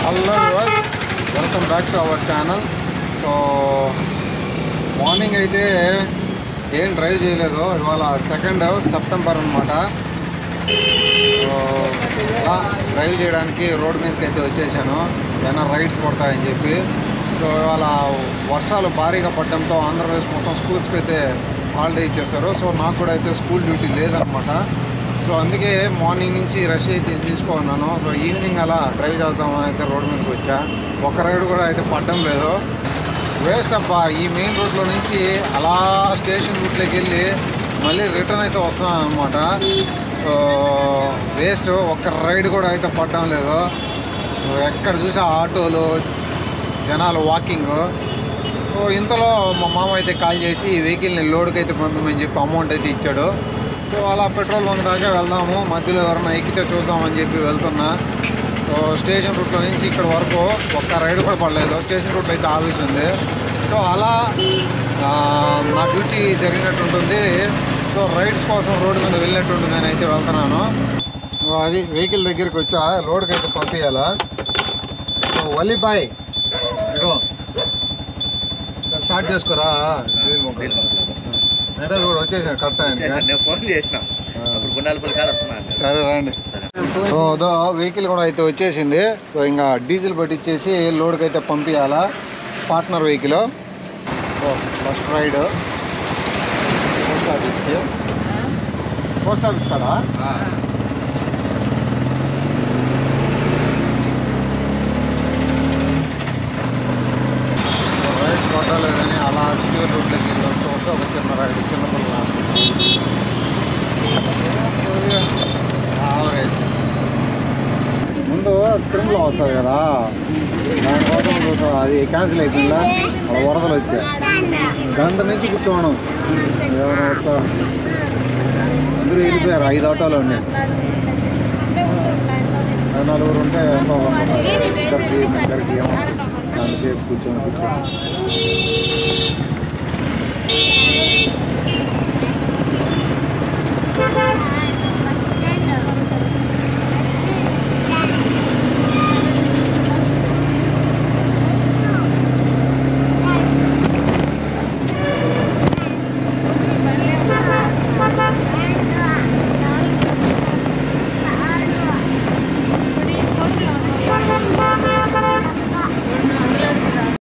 hello welcome back to our channel so morning అయితే ఏం drive చేయలేదు ఇవాళ సెకండ్ సెప్టెంబర్ అనమాట సో అలా డ్రైవ్ చేయడానికి రోడ్ మీదకి అయితే వచ్చేసాను ఏమైనా రైడ్స్ పడతాయని చెప్పి సో ఇవాళ వర్షాలు భారీగా పడడంతో ఆంధ్రప్రదేశ్ మొత్తం స్కూల్స్కి అయితే హాలిడే ఇచ్చేస్తారు సో నాకు కూడా అయితే స్కూల్ డ్యూటీ లేదనమాట సో అందుకే మార్నింగ్ నుంచి రష్ అయితే తీసుకున్నాను సో ఈవినింగ్ అలా డ్రైవ్ చేద్దామని అయితే రోడ్ మీదకి వచ్చా ఒక రైడ్ కూడా అయితే పడడం లేదు వేస్ట్ అబ్బా ఈ మెయిన్ రోడ్లో నుంచి అలా స్టేషన్ రూట్లోకి వెళ్ళి మళ్ళీ రిటర్న్ అయితే వస్తున్నాను అనమాట వేస్ట్ ఒక్క రైడ్ కూడా అయితే పడడం లేదు ఎక్కడ చూసా ఆటోలు జనాలు వాకింగ్ సో ఇంతలో మా మామ అయితే కాల్ చేసి ఈ వెహికల్ని లోడ్కి అయితే పంపమని చెప్పి అమౌంట్ అయితే ఇచ్చాడు సో అలా పెట్రోల్ బంక్ దాకా వెళ్దాము మధ్యలో ఎవరైనా ఎక్కితే చూద్దామని చెప్పి వెళ్తున్నా సో స్టేషన్ రూట్లో నుంచి ఇక్కడ వరకు ఒక్క రైడ్ కూడా పడలేదు స్టేషన్ రూట్లో అయితే ఆఫీస్ ఉంది సో అలా ఆ, నా డ్యూటీ జరిగినట్టు ఉంటుంది సో రైడ్స్ కోసం రోడ్డు మీద వెళ్ళినట్టు ఉంటుంది అని అయితే వెళ్తున్నాను సో అది వెహికల్ దగ్గరికి వచ్చా లోడ్కి అయితే పంపించాలా సో వల్లిబాయ్ ఇగో స్టార్ట్ చేసుకోరా మెడల్ కూడా వచ్చేసాను కరెక్ట్ ఆయనకి నేను ఫోన్ చేసిన అప్పుడు గుండాలపల్లి కాడ వస్తున్నాను సరే రండి సో అదో వెహికల్ కూడా అయితే వచ్చేసింది సో ఇంకా డీజిల్ పట్టించేసి లోడ్కి అయితే పంపించాలా partner vehicle so first ride post ఆఫీస్కి పోస్ట్ ఆఫీస్ కాడా రైడ్ కొట్టలేదని అలా క్యూర్ రూట్లోకి వెళ్ళి వస్తూ వస్తే ఒక చిన్న రైడ్ చిన్న పిల్లల ఆవరేజ్ ముందు తిరుమల వస్తుంది కదా దానికోసం చూసా అది క్యాన్సిల్ అయిపోయిందా అక్కడ వరదలు వచ్చాయి గంట నుంచి కూర్చోవడం ఎవరు వస్తారు అందరూ వెళ్ళిపోయారు ఐదు ఆటోలు ఉన్నాయి నలుగురు ఉంటే ఎంతో కొంత ఇద్దరికి ముగ్గురికి ఏమో అంతసేపు కూర్చొని కూర్చొని